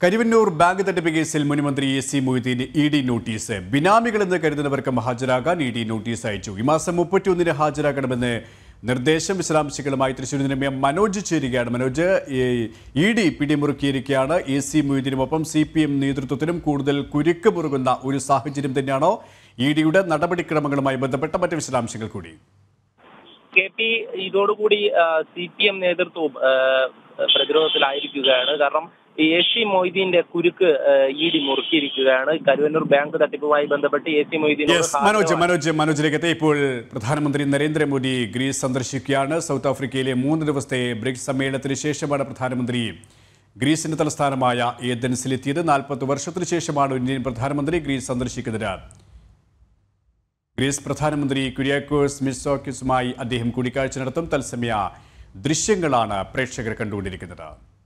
Karuvannur bank തട്ടിപ്പ് കേസിൽ മുൻമന്ത്രി എ സി മൊയ്തീന് ഇ ഡി നോട്ടീസ് ബിനാമികളെന്ന് കരുതുന്നവർക്കും ഹാജരാകാൻ ഇ ഡി നോട്ടീസ് അയച്ചു ഈ മാസം മുപ്പത്തിയൊന്നിന് ഹാജരാക്കണമെന്ന് നിർദ്ദേശം വിശദാംശങ്ങളുമായി തൃശ്ശൂരിൽ നിന്ന് എം മനോജ് ചേരുകയാണ് മനോജ് ഇ ഡി പിടിമുറുക്കിയിരിക്കുകയാണ് എ സി മൊയ്തീനുമൊപ്പം സി പി എം നേതൃത്വത്തിനും കൂടുതൽ കുരുക്ക് മുറുകുന്ന ഒരു സാഹചര്യം തന്നെയാണോ ഇ ഡിയുടെ നടപടിക്രമങ്ങളുമായി ബന്ധപ്പെട്ട മറ്റ് വിശദാംശങ്ങൾ കൂടി കെ പി ഇതോടുകൂടി സി പി എം നേതൃത്വവും ആ, പ്രതിരോധത്തിലായിരിക്കുകയാണ് കാരണം ഈ എ സി മൊയ്തീന്റെ കുരുക്ക് ഇ ഡി മുറുക്കിയിരിക്കുകയാണ് കരുവന്നൂർ ബാങ്ക് തട്ടിപ്പുമായി ബന്ധപ്പെട്ട് എ സി മൊയ്തീനോട് യെസ് മനോജ് മനോജ് മനോജിലേക്ക് എത്തി ഇപ്പോൾ പ്രധാനമന്ത്രി നരേന്ദ്രമോദി ഗ്രീസ് സന്ദർശിക്കുകയാണ് സൗത്ത് ആഫ്രിക്കയിലെ മൂന്ന് ദിവസത്തെ ബ്രിക്സ് സമ്മേളനത്തിന് ശേഷമാണ് പ്രധാനമന്ത്രി ഗ്രീസിന്റെ തലസ്ഥാനമായ ഏതൻസിലെത്തിയത് നാൽപ്പത് വർഷത്തിനു ശേഷമാണ് ഇന്ത്യൻ പ്രധാനമന്ത്രി ഗ്രീസ് സന്ദർശിക്കുന്നത് ഗ്രീസ് പ്രധാനമന്ത്രി കുര്യാക്കോസ് മിസോക്കിസുമായി അദ്ദേഹം കൂടിക്കാഴ്ച നടത്തും തത്സമയ ദൃശ്യങ്ങളാണ് പ്രേക്ഷകർ കണ്ടുകൊണ്ടിരിക്കുന്നത്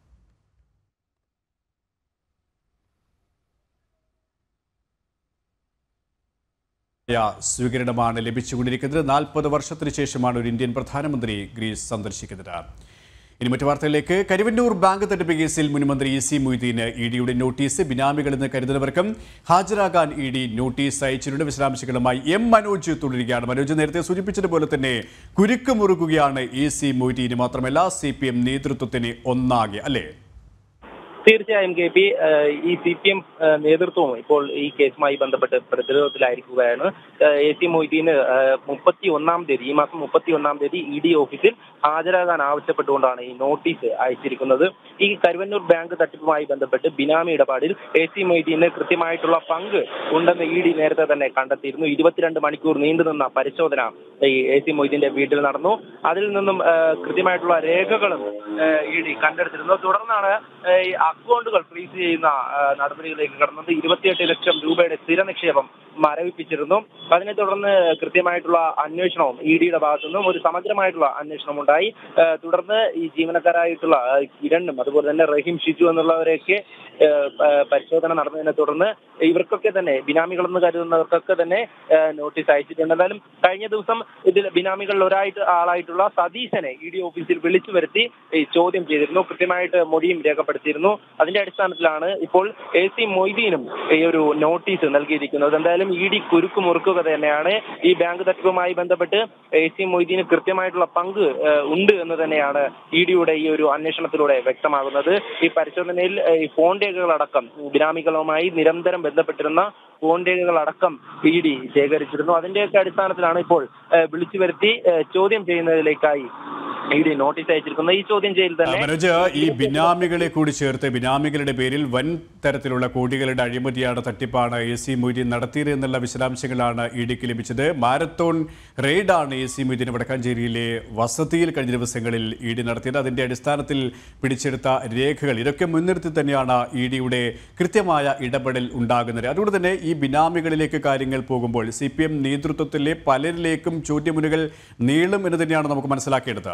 യ സ്വീകരണമാണ് ലഭിച്ചുകൊണ്ടിരിക്കുന്നത് നാൽപ്പത് വർഷത്തിന് ശേഷമാണ് ഒരു ഇന്ത്യൻ പ്രധാനമന്ത്രി ഗ്രീസ് സന്ദർശിക്കുന്നത് ഇനി മറ്റു വാർത്തകളിലേക്ക് കരുവന്നൂർ ബാങ്ക് തട്ടിപ്പ് കേസിൽ മുൻമന്ത്രി ഇ സി മൊയ്തീന് ഇ ഡിയുടെ നോട്ടീസ് ബിനാമികളെന്ന് കരുതുന്നവർക്കും ഹാജരാകാൻ ഇ ഡി നോട്ടീസ് അയച്ചിട്ടുണ്ട് വിശദാംശങ്ങളുമായി എം മനോജ് തുടരുകയാണ് മനോജ് നേരത്തെ സൂചിപ്പിച്ചതുപോലെ തന്നെ കുരുക്ക് മുറുകുകയാണ് ഇ സി മൊയ്തീന് മാത്രമല്ല സി പി എം നേതൃത്വത്തിന് ഒന്നാകെ അല്ലേ തീർച്ചയായും കെ പി ഈ സി പി എം നേതൃത്വവും ഇപ്പോൾ ഈ കേസുമായി ബന്ധപ്പെട്ട് പ്രതിരോധത്തിലായിരിക്കുകയാണ് എ സി മൊയ്തീന് മുപ്പത്തി ഒന്നാം തീയതി ഈ മാസം മുപ്പത്തി ഒന്നാം തീയതി ഇ ഡി ഓഫീസിൽ ഹാജരാകാൻ ആവശ്യപ്പെട്ടുകൊണ്ടാണ് ഈ നോട്ടീസ് അയച്ചിരിക്കുന്നത് ഈ കരുവന്നൂർ ബാങ്ക് തട്ടിപ്പുമായി ബന്ധപ്പെട്ട് ബിനാമി ഇടപാടിൽ എ സി മൊയ്തീന് കൃത്യമായിട്ടുള്ള പങ്ക് ഉണ്ടെന്ന് ഇ ഡി നേരത്തെ തന്നെ കണ്ടെത്തിയിരുന്നു ഇരുപത്തിരണ്ട് മണിക്കൂർ നീണ്ടുനിന്ന പരിശോധന ഈ എ സി മൊയ്തീന്റെ വീട്ടിൽ നടന്നു അതിൽ നിന്നും ആ, കൃത്യമായിട്ടുള്ള രേഖകളും ഇ ഡി കണ്ടെടുത്തിരുന്നു തുടർന്നാണ് ആ, ഈ അക്കൗണ്ടുകൾ ഫ്രീസ് ചെയ്യുന്ന ആ, നടപടികളിലേക്ക് കടന്നത് ഇരുപത്തിയെട്ട് ലക്ഷം രൂപയുടെ സ്ഥിര നിക്ഷേപം മരവിപ്പിച്ചിരുന്നു അതിനെ തുടർന്ന് കൃത്യമായിട്ടുള്ള അന്വേഷണവും ഇ ഡിയുടെ ഭാഗത്തു നിന്നും ഒരു സമഗ്രമായിട്ടുള്ള അന്വേഷണം ഉണ്ടായി ആ, തുടർന്ന് ഈ ജീവനക്കാരായിട്ടുള്ള ആ, കിരണ്ണും അതുപോലെ തന്നെ റഹീം ഷിജു എന്നുള്ളവരെയൊക്കെ ആ, ആ, പരിശോധന നടന്നതിനെ തുടർന്ന് ഇവർക്കൊക്കെ തന്നെ ബിനാമികളെന്ന് കരുതുന്നവർക്കൊക്കെ തന്നെ ആ, നോട്ടീസ് അയച്ചിട്ടുണ്ട് എന്തായാലും കഴിഞ്ഞ ദിവസം ഇതിൽ ബിനാമികളിൽ ഒരായിട്ട് ആളായിട്ടുള്ള സതീശനെ ഇ ഡി ഓഫീസിൽ വിളിച്ചു വരുത്തി ഈ ചോദ്യം ചെയ്തിരുന്നു കൃത്യമായിട്ട് മൊഴിയും രേഖപ്പെടുത്തിയിരുന്നു അതിന്റെ അടിസ്ഥാനത്തിലാണ് ഇപ്പോൾ എ സി മൊയ്തീനും ഈ ഒരു നോട്ടീസ് നൽകിയിരിക്കുന്നത് എന്തായാലും ഇ ഡി കുരുക്ക് മുറുക്കുക തന്നെയാണ് ഈ ബാങ്ക് തട്ടിപ്പുമായി ബന്ധപ്പെട്ട് എ സി മൊയ്തീന് കൃത്യമായിട്ടുള്ള പങ്ക് ഏഹ്, ഉണ്ട് എന്ന് തന്നെയാണ് ഇ ഡിയുടെ ഈ ഒരു അന്വേഷണത്തിലൂടെ വ്യക്തമാകുന്നത് ഈ പരിശോധനയിൽ ഏഹ്, ഈ ഫോൺ രേഖകളടക്കം ബിനാമികളുമായി നിരന്തരം ബന്ധപ്പെട്ടിരുന്ന ഫോൺ രേഖകളടക്കം ഇ ഡി ശേഖരിച്ചിരുന്നു അതിന്റെയൊക്കെ അടിസ്ഥാനത്തിലാണ് ഇപ്പോൾ ഏഹ്, വിളിച്ചു വരുത്തി ഏഹ്, ചോദ്യം ചെയ്യുന്നതിലേക്കായി ഇ ഡി നോട്ടീസ് അയച്ചിരിക്കുന്നത് ഈ ചോദ്യം ചെയ്യൽ ആ, തന്നെ മനോജ് ഈ ബിനാമികളെ കൂടി ചേർത്ത് ബിനാമികളുടെ പേരിൽ വൻ തരത്തിലുള്ള കോടികളുടെ അഴിമതിയാണ് തട്ടിപ്പാണ് എ സി മൊയ്തീൻ നടത്തിയത് എന്നുള്ള വിശദാംശങ്ങളാണ് ഇ ഡിക്ക് ലഭിച്ചത് മാരത്തോൺ റെയ്ഡാണ് എ സി മൊയ്തീൻ വടക്കാഞ്ചേരിയിലെ വസതിയിൽ കഴിഞ്ഞ ദിവസങ്ങളിൽ ഇ ഡി നടത്തിയത് അതിന്റെ അടിസ്ഥാനത്തിൽ പിടിച്ചെടുത്ത രേഖകൾ ഇതൊക്കെ മുൻനിർത്തി തന്നെയാണ് ഇ ഡിയുടെ കൃത്യമായ ഇടപെടൽ ഉണ്ടാകുന്നത് അതുകൊണ്ട് തന്നെ ഈ ബിനാമികളിലേക്ക് കാര്യങ്ങൾ പോകുമ്പോൾ സി പി എം നേതൃത്വത്തിലെ പലരിലേക്കും ചോദ്യമുനുകൾ നീളും എന്ന് തന്നെയാണ് നമുക്ക് മനസ്സിലാക്കേണ്ടത്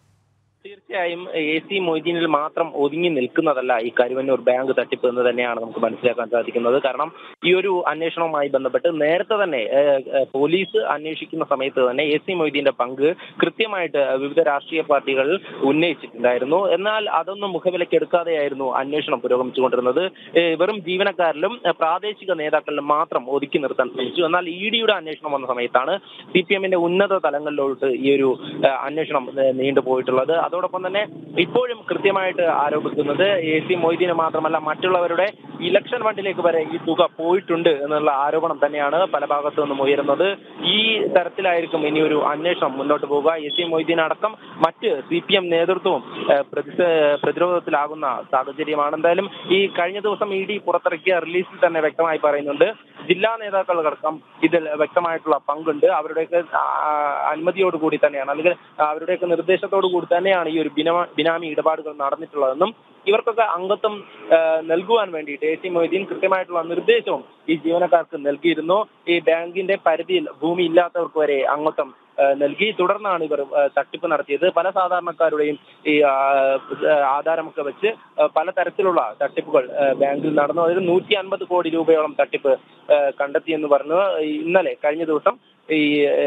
തീർച്ചയായും എ സി മൊയ്തീനിൽ മാത്രം ഒതുങ്ങി നിൽക്കുന്നതല്ല ഈ കരുവന്നൂർ ബാങ്ക് തട്ടിപ്പ് എന്ന് തന്നെയാണ് നമുക്ക് മനസ്സിലാക്കാൻ സാധിക്കുന്നത് കാരണം ഈ ഒരു അന്വേഷണവുമായി ബന്ധപ്പെട്ട് നേരത്തെ തന്നെ ഏഹ്, ഏഹ്, പോലീസ് അന്വേഷിക്കുന്ന സമയത്ത് തന്നെ എ സി മൊയ്തീന്റെ പങ്ക് കൃത്യമായിട്ട് വിവിധ രാഷ്ട്രീയ പാർട്ടികൾ ഉന്നയിച്ചിട്ടുണ്ടായിരുന്നു എന്നാൽ അതൊന്നും മുഖവിലക്കെടുക്കാതെയായിരുന്നു അന്വേഷണം പുരോഗമിച്ചുകൊണ്ടിരുന്നത് ഏഹ്, വെറും ജീവനക്കാരിലും ഏഹ്, പ്രാദേശിക നേതാക്കളിലും മാത്രം ഒതുക്കി നിർത്താൻ ശ്രമിച്ചു എന്നാൽ ഇ ഡിയുടെ അന്വേഷണം വന്ന സമയത്താണ് സി പി എമ്മിന്റെ ഉന്നത തലങ്ങളിലോട്ട് ഈ ഒരു ഏഹ്, അന്വേഷണം ഏഹ്, നീണ്ടുപോയിട്ടുള്ളത് അതോടൊപ്പം തന്നെ ഇപ്പോഴും കൃത്യമായിട്ട് ആരോപിക്കുന്നത് എ സി മൊയ്തീന് മാത്രമല്ല മറ്റുള്ളവരുടെ ഇലക്ഷൻ ഫണ്ടിലേക്ക് വരെ ഈ തുക പോയിട്ടുണ്ട് എന്നുള്ള ആരോപണം തന്നെയാണ് പല ഭാഗത്തു നിന്നും ഉയരുന്നത് ഈ തരത്തിലായിരിക്കും ഇനി ഒരു അന്വേഷണം മുന്നോട്ട് പോവുക എ സി മൊയ്തീൻ അടക്കം മറ്റ് സി പി എം നേതൃത്വവും ഏഹ്, പ്രതിഷേ- പ്രതിരോധത്തിലാകുന്ന സാഹചര്യമാണ് എന്തായാലും ഈ കഴിഞ്ഞ ദിവസം ഇ ഡി പുറത്തിറക്കിയ റിലീസിൽ തന്നെ വ്യക്തമായി പറയുന്നുണ്ട് ജില്ലാ നേതാക്കൾക്കടക്കം ഇതിൽ വ്യക്തമായിട്ടുള്ള പങ്കുണ്ട് അവരുടെയൊക്കെ ആ, അനുമതിയോടുകൂടി തന്നെയാണ് അല്ലെങ്കിൽ അവരുടെയൊക്കെ നിർദ്ദേശത്തോടു കൂടി തന്നെയാണ് ഈ ഒരു ബിനാ- ബിനാമി ഇടപാടുകൾ നടന്നിട്ടുള്ളതെന്നും ഇവർക്കൊക്കെ അംഗത്വം ആ, നൽകുവാൻ വേണ്ടിയിട്ട് എ സി മൊയ്തീൻ കൃത്യമായിട്ടുള്ള നിർദ്ദേശവും ഈ ജീവനക്കാർക്ക് നൽകിയിരുന്നു ഈ ബാങ്കിന്റെ പരിധിയിൽ ഭൂമി ഇല്ലാത്തവർക്ക് വരെ അംഗത്വം ആ, നൽകി തുടർന്നാണ് ഇവർ ആ, തട്ടിപ്പ് നടത്തിയത് പല സാധാരണക്കാരുടെയും ഈ ആ, ആധാരമൊക്കെ വെച്ച് ആ, പലതരത്തിലുള്ള തട്ടിപ്പുകൾ ആ, ബാങ്കിൽ നടന്നു അതിൽ നൂറ്റി അൻപത് കോടി രൂപയോളം തട്ടിപ്പ് ആ, കണ്ടെത്തിയെന്ന് പറഞ്ഞു ഇന്നലെ കഴിഞ്ഞ ദിവസം ഈ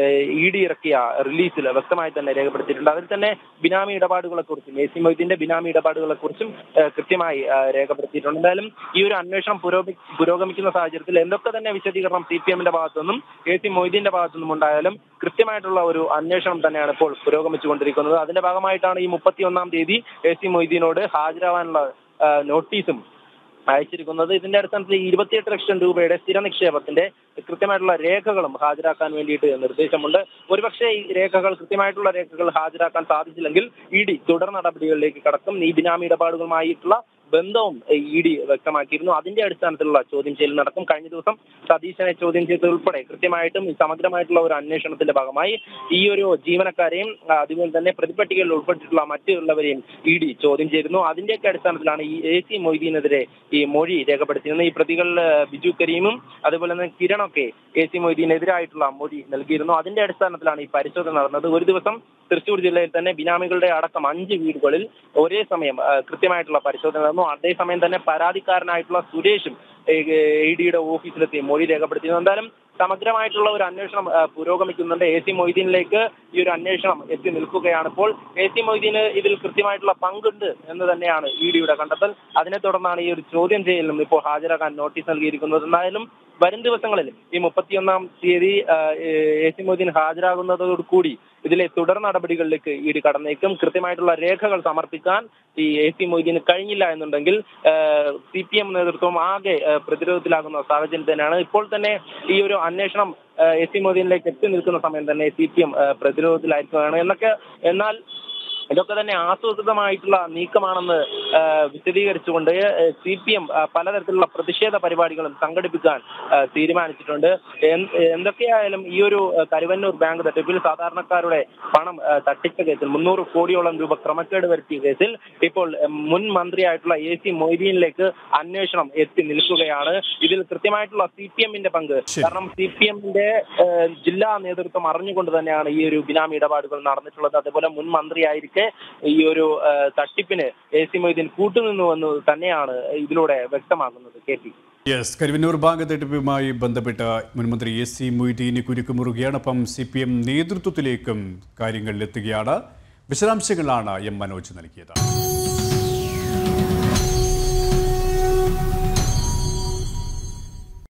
ഇ ഡി ഇറക്കിയ റിലീസിൽ വ്യക്തമായി തന്നെ രേഖപ്പെടുത്തിയിട്ടുണ്ട് അതിൽ തന്നെ ബിനാമി ഇടപാടുകളെ കുറിച്ചും എ സി മൊയ്തീന്റെ ബിനാമി ഇടപാടുകളെ കുറിച്ചും കൃത്യമായി ആ, രേഖപ്പെടുത്തിയിട്ടുണ്ട് എന്തായാലും ഈ ഒരു അന്വേഷണം പുരോഗമി പുരോഗമിക്കുന്ന സാഹചര്യത്തിൽ എന്തൊക്കെ തന്നെ വിശദീകരണം സി പി എമ്മിന്റെ ഭാഗത്തുനിന്നും എ സി മൊയ്തീന്റെ ഭാഗത്തുനിന്നും ഉണ്ടായാലും കൃത്യമായിട്ടുള്ള ഒരു അന്വേഷണം തന്നെയാണ് ഇപ്പോൾ പുരോഗമിച്ചുകൊണ്ടിരിക്കുന്നത് അതിന്റെ ഭാഗമായിട്ടാണ് ഈ മുപ്പത്തിയൊന്നാം തീയതി എ സി മൊയ്തീനോട് ഹാജരാവാനുള്ള ആ, നോട്ടീസും അയച്ചിരിക്കുന്നത് ഇതിന്റെ അടിസ്ഥാനത്തിൽ ഇരുപത്തിയെട്ട് ലക്ഷം രൂപയുടെ സ്ഥിര നിക്ഷേപത്തിന്റെ കൃത്യമായിട്ടുള്ള രേഖകളും ഹാജരാക്കാൻ വേണ്ടിയിട്ട് നിർദ്ദേശമുണ്ട് ഒരുപക്ഷെ ഈ രേഖകൾ കൃത്യമായിട്ടുള്ള രേഖകൾ ഹാജരാക്കാൻ സാധിച്ചില്ലെങ്കിൽ ഇ ഡി തുടർ നടപടികളിലേക്ക് കടക്കും ഈ ബിനാമി ഇടപാടുകളുമായിട്ടുള്ള ബന്ധവും ഇ ഡി വ്യക്തമാക്കിയിരുന്നു അതിന്റെ അടിസ്ഥാനത്തിലുള്ള ചോദ്യം ചെയ്യൽ നടക്കും കഴിഞ്ഞ ദിവസം സതീശനെ ചോദ്യം ചെയ്തതുൾപ്പെടെ കൃത്യമായിട്ടും ഈ സമഗ്രമായിട്ടുള്ള ഒരു അന്വേഷണത്തിന്റെ ഭാഗമായി ഈ ഒരു ജീവനക്കാരെയും ആ, അതുപോലെ തന്നെ പ്രതിപട്ടികയിൽ ഉൾപ്പെട്ടിട്ടുള്ള മറ്റുള്ളവരെയും ഇ ഡി ചോദ്യം ചെയ്തിരുന്നു അതിന്റെയൊക്കെ അടിസ്ഥാനത്തിലാണ് ഈ എ സി മൊയ്തീനെതിരെ ഈ മൊഴി രേഖപ്പെടുത്തിയിരുന്നത് ഈ പ്രതികളിൽ ആ, ബിജു കരീമും അതുപോലെ തന്നെ കിരണൊക്കെ എ സി മൊയ്തീനെതിരായിട്ടുള്ള മൊഴി നൽകിയിരുന്നു അതിന്റെ അടിസ്ഥാനത്തിലാണ് ഈ പരിശോധന നടന്നത് ഒരു ദിവസം തൃശൂർ ജില്ലയിൽ തന്നെ ബിനാമികളുടെ അടക്കം അഞ്ച് വീടുകളിൽ ഒരേ സമയം ആ, കൃത്യമായിട്ടുള്ള പരിശോധന നടന്നു അതേസമയം തന്നെ പരാതിക്കാരനായിട്ടുള്ള സുരേഷും ഇ ഡിയുടെ ഓഫീസിലെത്തി മൊഴി രേഖപ്പെടുത്തിയിരുന്നു എന്തായാലും സമഗ്രമായിട്ടുള്ള ഒരു അന്വേഷണം ആ, പുരോഗമിക്കുന്നുണ്ട് എ സി മൊയ്തീനിലേക്ക് ഈ ഒരു അന്വേഷണം എത്തി നിൽക്കുകയാണ് ഇപ്പോൾ എ സി മൊയ്തീന് ഇതിൽ കൃത്യമായിട്ടുള്ള പങ്കുണ്ട് എന്ന് തന്നെയാണ് ഇ ഡിയുടെ കണ്ടെത്തൽ അതിനെ തുടർന്നാണ് ഈ ഒരു ചോദ്യം ചെയ്യലിനും ഇപ്പോൾ ഹാജരാക്കാൻ നോട്ടീസ് നൽകിയിരിക്കുന്നത് എന്തായാലും വരും ദിവസങ്ങളിൽ ഈ മുപ്പത്തിയൊന്നാം തീയതി ആ, എ സി മൊയ്തീൻ ഹാജരാകുന്നതോടുകൂടി ഇതിലെ തുടർ നടപടികളിലേക്ക് ഇ ഡി കടന്നേക്കും കൃത്യമായിട്ടുള്ള രേഖകൾ സമർപ്പിക്കാൻ ഈ എ സി മൊയ്തീന് കഴിഞ്ഞില്ല എന്നുണ്ടെങ്കിൽ സി പി എം നേതൃത്വം ആകെ ആ, പ്രതിരോധത്തിലാകുന്ന സാഹചര്യം തന്നെയാണ് ഇപ്പോൾ തന്നെ ഈ ഒരു അന്വേഷണം എ സി മൊയ്തീനിലേക്ക് എത്തി നിൽക്കുന്ന സമയം തന്നെ സി പി എം പ്രതിരോധത്തിലായിരിക്കുകയാണ് എന്നൊക്കെ എന്നാൽ ഇതൊക്കെ തന്നെ ആസൂത്രിതമായിട്ടുള്ള നീക്കമാണെന്ന് ആ, വിശദീകരിച്ചുകൊണ്ട് സി പി എം പലതരത്തിലുള്ള പ്രതിഷേധ പരിപാടികളും സംഘടിപ്പിക്കാൻ ആ, തീരുമാനിച്ചിട്ടുണ്ട് എന്ത്- എന്തൊക്കെയായാലും ഈ ഒരു ആ, കരുവന്നൂർ ബാങ്ക് തട്ടിപ്പിൽ സാധാരണക്കാരുടെ പണം ആ, തട്ടിച്ച കേസിൽ മുന്നൂറ് കോടിയോളം രൂപ ക്രമക്കേട് വരുത്തിയ കേസിൽ ഇപ്പോൾ ആ, മുൻ മന്ത്രിയായിട്ടുള്ള എ സി മൊയ്തീനിലേക്ക് അന്വേഷണം എത്തി നിൽക്കുകയാണ് ഇതിൽ കൃത്യമായിട്ടുള്ള സി പി എമ്മിന്റെ പങ്ക് ശരി. കാരണം സി പി എമ്മിന്റെ ജില്ലാ നേതൃത്വം അറിഞ്ഞുകൊണ്ട് തന്നെയാണ് ഈ ഒരു ബിനാമി ഇടപാടുകൾ നടന്നിട്ടുള്ളത് അതുപോലെ മുൻ മന്ത്രിയായിരിക്കെ ഈ ഒരു ആ, തട്ടിപ്പിന് എ സി മൊയ്തീൻ കൂട്ടുനിന്നുവെന്ന് തന്നെയാണ് ഇതിലൂടെ വ്യക്തമാകുന്നത് K P yes Karuvannur bank തട്ടിപ്പുമായി ബന്ധപ്പെട്ട മുൻമന്ത്രി എ സി മൊയ്തീന് കുരുക്കുമുറുകയാണ് അപ്പം സി പി എം നേതൃത്വത്തിലേക്കും കാര്യങ്ങളിൽ എത്തുകയാണ് വിശദാംശങ്ങളാണ് എം മനോജ് നൽകിയത്